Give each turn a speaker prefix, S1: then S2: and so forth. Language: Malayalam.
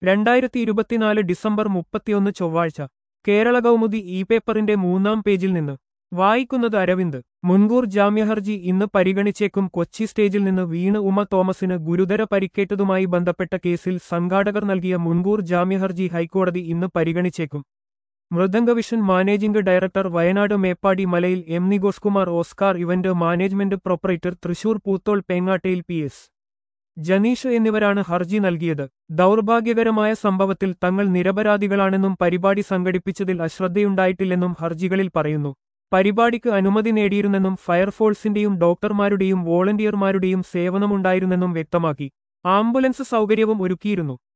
S1: രണ്ടായിരത്തി ഇരുപത്തിനാല് ഡിസംബർ മുപ്പത്തിയൊന്ന് ചൊവ്വാഴ്ച കേരള കൗമുദി ഇ പേപ്പറിന്റെ മൂന്നാം പേജിൽ നിന്ന് വായിക്കുന്നത് അരവിന്ദ് മുൻകൂർ ജാമ്യഹർജി ഇന്ന് പരിഗണിച്ചേക്കും കൊച്ചി സ്റ്റേജിൽ നിന്ന് വീണ് ഉമ തോമസിന് ഗുരുതര പരിക്കേറ്റതുമായി ബന്ധപ്പെട്ട കേസിൽ സംഘാടകർ നൽകിയ മുൻകൂർ ജാമ്യഹർജി ഹൈക്കോടതി ഇന്ന് പരിഗണിച്ചേക്കും Mridangavision managing director Wayanad Meppadi Malayil M Nigosh Kumar Oscar event management proprietor Thrissur Poothole Pengattayil P S Janeesh എന്നിവരാണ് ഹർജി നൽകിയത് ദൗർഭാഗ്യകരമായ സംഭവത്തിൽ തങ്ങൾ നിരപരാധികളാണെന്നും പരിപാടി സംഘടിപ്പിച്ചതിൽ അശ്രദ്ധയുണ്ടായിട്ടില്ലെന്നും ഹർജികളിൽ പറയുന്നു പരിപാടിക്ക് അനുമതി നേടിയിരുന്നെന്നും ഫയർഫോഴ്സിന്റെയും ഡോക്ടർമാരുടെയും വോളണ്ടിയർമാരുടെയും സേവനമുണ്ടായിരുന്നെന്നും വ്യക്തമാക്കി ആംബുലൻസ് സൗകര്യവും ഒരുക്കിയിരുന്നു